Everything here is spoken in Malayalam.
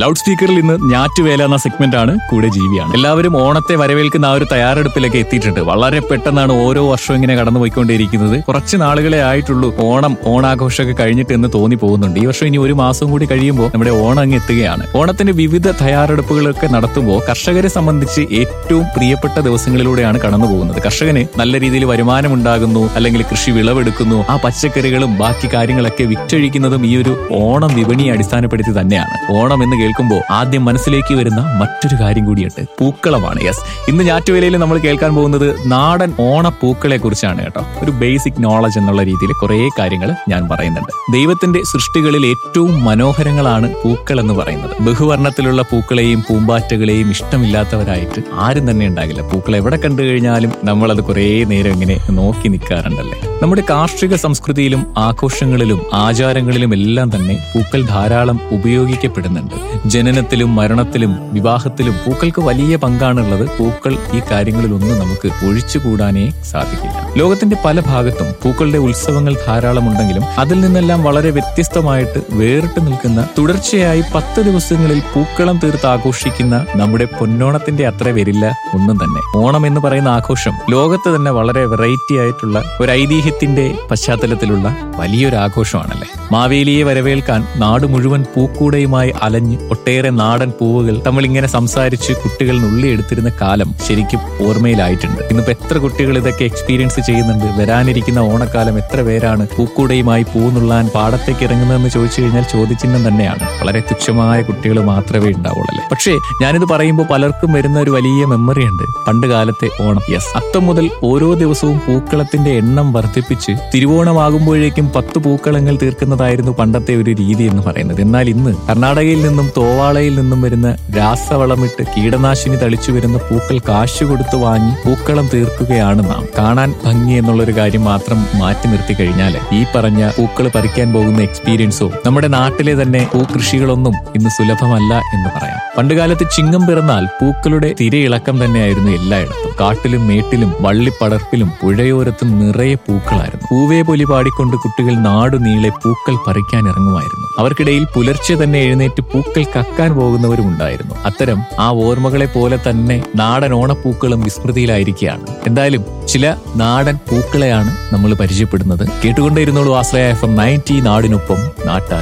ലൗഡ് സ്പീക്കറിൽ ഇന്ന് ഞാറ്റുവേല എന്ന സെഗ്മെന്റ് ആണ് കൂടെ ജീവിയാണ് എല്ലാവരും ഓണത്തെ വരവേൽക്കുന്ന ആ ഒരു തയ്യാറെടുപ്പിലൊക്കെ എത്തിയിട്ടുണ്ട് വളരെ പെട്ടെന്നാണ് ഓരോ വർഷവും ഇങ്ങനെ കടന്നു പോയിക്കൊണ്ടിരിക്കുന്നത് കുറച്ച് നാളുകളെ ആയിട്ടുള്ളൂ ഓണം ഓണാഘോഷമൊക്കെ കഴിഞ്ഞിട്ട് എന്ന് തോന്നി പോകുന്നുണ്ട് ഈ വർഷം ഇനി ഒരു മാസം കൂടി കഴിയുമ്പോൾ നമ്മുടെ ഓണം അങ്ങ് എത്തുകയാണ് ഓണത്തിന്റെ വിവിധ തയ്യാറെടുപ്പുകളൊക്കെ നടത്തുമ്പോൾ കർഷകരെ സംബന്ധിച്ച് ഏറ്റവും പ്രിയപ്പെട്ട ദിവസങ്ങളിലൂടെയാണ് കടന്നു പോകുന്നത് കർഷകന് നല്ല രീതിയിൽ വരുമാനം ഉണ്ടാകുന്നു അല്ലെങ്കിൽ കൃഷി വിളവെടുക്കുന്നു ആ പച്ചക്കറികളും ബാക്കി കാര്യങ്ങളൊക്കെ വിറ്റഴിക്കുന്നതും ഈ ഒരു ഓണം വിപണിയെ അടിസ്ഥാനപ്പെടുത്തി തന്നെയാണ് ഓണം എന്ന് കേൾക്കുമ്പോൾ ആദ്യം മനസ്സിലേക്ക് വരുന്ന മറ്റൊരു കാര്യം കൂടിയുണ്ട് പൂക്കളമാണ് യെസ് ഇന്ന് ഞാറ്റുവേലയിൽ നമ്മൾ കേൾക്കാൻ പോകുന്നത് നാടൻ ഓണപ്പൂക്കളെ കുറിച്ചാണ് കേട്ടോ ഒരു ബേസിക് നോളജ് എന്നുള്ള രീതിയിൽ കുറെ കാര്യങ്ങൾ ഞാൻ പറയുന്നുണ്ട് ദൈവത്തിന്റെ സൃഷ്ടികളിൽ ഏറ്റവും മനോഹരങ്ങളാണ് പൂക്കൾ എന്ന് പറയുന്നത് ബഹുവർണ്ണത്തിലുള്ള പൂക്കളെയും പൂമ്പാറ്റകളെയും ഇഷ്ടമില്ലാത്തവരായിട്ട് ആരും തന്നെ ഉണ്ടാകില്ല പൂക്കൾ എവിടെ കണ്ടു കഴിഞ്ഞാലും നമ്മളത് കുറേ നേരം ഇങ്ങനെ നോക്കി നിൽക്കാറുണ്ടല്ലേ നമ്മുടെ കാർഷിക സംസ്കൃതിയിലും ആഘോഷങ്ങളിലും ആചാരങ്ങളിലും എല്ലാം തന്നെ പൂക്കൾ ധാരാളം ഉപയോഗിക്കപ്പെടുന്നുണ്ട് ജനനത്തിലും മരണത്തിലും വിവാഹത്തിലും പൂക്കൾക്ക് വലിയ പങ്കാണുള്ളത് പൂക്കൾ ഈ കാര്യങ്ങളിലൊന്നും നമുക്ക് ഒഴിച്ചുകൂടാനേ സാധിക്കില്ല ലോകത്തിന്റെ പല ഭാഗത്തും പൂക്കളുടെ ഉത്സവങ്ങൾ ധാരാളമുണ്ടെങ്കിലും അതിൽ നിന്നെല്ലാം വളരെ വ്യത്യസ്തമായിട്ട് വേറിട്ട് നിൽക്കുന്ന തുടർച്ചയായി പത്ത് ദിവസങ്ങളിൽ പൂക്കളം തീർത്ത് ആഘോഷിക്കുന്ന നമ്മുടെ പൊന്നോണത്തിന്റെ അത്ര വരില്ല ഒന്നും തന്നെ ഓണം എന്ന് പറയുന്ന ആഘോഷം ലോകത്ത് തന്നെ വളരെ വെറൈറ്റി ആയിട്ടുള്ള ഒരു ഐതിഹ്യത്തിന്റെ പശ്ചാത്തലത്തിലുള്ള വലിയൊരു ആഘോഷമാണല്ലേ മാവേലിയെ വരവേൽക്കാൻ നാട് മുഴുവൻ പൂക്കൂടയുമായി അലഞ്ഞ് ഒട്ടേറെ നാടൻ പൂവുകൾ നമ്മളിങ്ങനെ സംസാരിച്ച് കുട്ടികൾ നുള്ളിയെടുത്തിരുന്ന കാലം ശരിക്കും ഓർമ്മയിലായിട്ടുണ്ട് ഇന്നിപ്പോ എത്ര കുട്ടികൾ ഇതൊക്കെ എക്സ്പീരിയൻസ് ചെയ്യുന്നുണ്ട് വരാനിരിക്കുന്ന ഓണക്കാലം എത്ര പേരാണ് പൂക്കൂടയുമായി പൂ നുള്ളാൻ പാടത്തേക്ക് ഇറങ്ങുന്നതെന്ന് ചോദിച്ചു കഴിഞ്ഞാൽ ചോദ്യചിഹ്നം തന്നെയാണ് വളരെ തുച്ഛമായ കുട്ടികൾ മാത്രമേ ഉണ്ടാവുള്ളൂ പക്ഷേ ഞാനിത് പറയുമ്പോൾ പലർക്കും വരുന്ന ഒരു വലിയ മെമ്മറി ഉണ്ട് പണ്ട് കാലത്തെ ഓണം യെസ് അത്തം മുതൽ ഓരോ ദിവസവും പൂക്കളത്തിന്റെ എണ്ണം വർദ്ധിപ്പിച്ച് തിരുവോണമാകുമ്പോഴേക്കും പത്ത് പൂക്കളങ്ങൾ തീർക്കുന്നതായിരുന്നു പണ്ടത്തെ ഒരു രീതി എന്ന് പറയുന്നത് എന്നാൽ ഇന്ന് കർണാടകയിൽ നിന്നും തോവാളയിൽ നിന്നും വരുന്ന രാസവളമിട്ട് കീടനാശിനി തളിച്ചു വരുന്ന പൂക്കൾ കാശ് കൊടുത്തു വാങ്ങി പൂക്കളം തീർക്കുകയാണ് നാം കാണാൻ ഭംഗി എന്നുള്ളൊരു കാര്യം മാത്രം മാറ്റി നിർത്തി കഴിഞ്ഞാൽ ഈ പറഞ്ഞ പൂക്കൾ പറിക്കാൻ പോകുന്ന എക്സ്പീരിയൻസോ നമ്മുടെ നാട്ടിലെ തന്നെ പൂക്കൃഷികളൊന്നും ഇന്ന് സുലഭമല്ല എന്ന് പറയാം പണ്ടുകാലത്ത് ചിങ്ങം പിറന്നാൽ പൂക്കളുടെ തിരയിളക്കം തന്നെയായിരുന്നു എല്ലായിടത്തും കാട്ടിലും മേട്ടിലും വള്ളിപ്പടർപ്പിലും പുഴയോരത്തും നിറയെ പൂക്കളായിരുന്നു പൂവേ പൊലി പാടിക്കൊണ്ട് കുട്ടികൾ നാടു നീളെ പൂക്കൾ പറിക്കാൻ ഇറങ്ങുമായിരുന്നു അവർക്കിടയിൽ പുലർച്ചെ തന്നെ എഴുന്നേറ്റ് പൂക്കൾ കക്കാൻ പോകുന്നവരും ഉണ്ടായിരുന്നു അത്തരം ആ ഓർമ്മകളെ പോലെ തന്നെ നാടൻ ഓണപ്പൂക്കളും വിസ്മൃതിയിലായിരിക്കുകയാണ് എന്തായാലും ചില നാടൻ പൂക്കളെയാണ് നമ്മൾ പരിചയപ്പെടുന്നത് കേട്ടുകൊണ്ടേയിരുന്നോളൂ ആശ്രയ എഫ് എം നയൻറ്റി നാടിനൊപ്പം നാട്ടാർ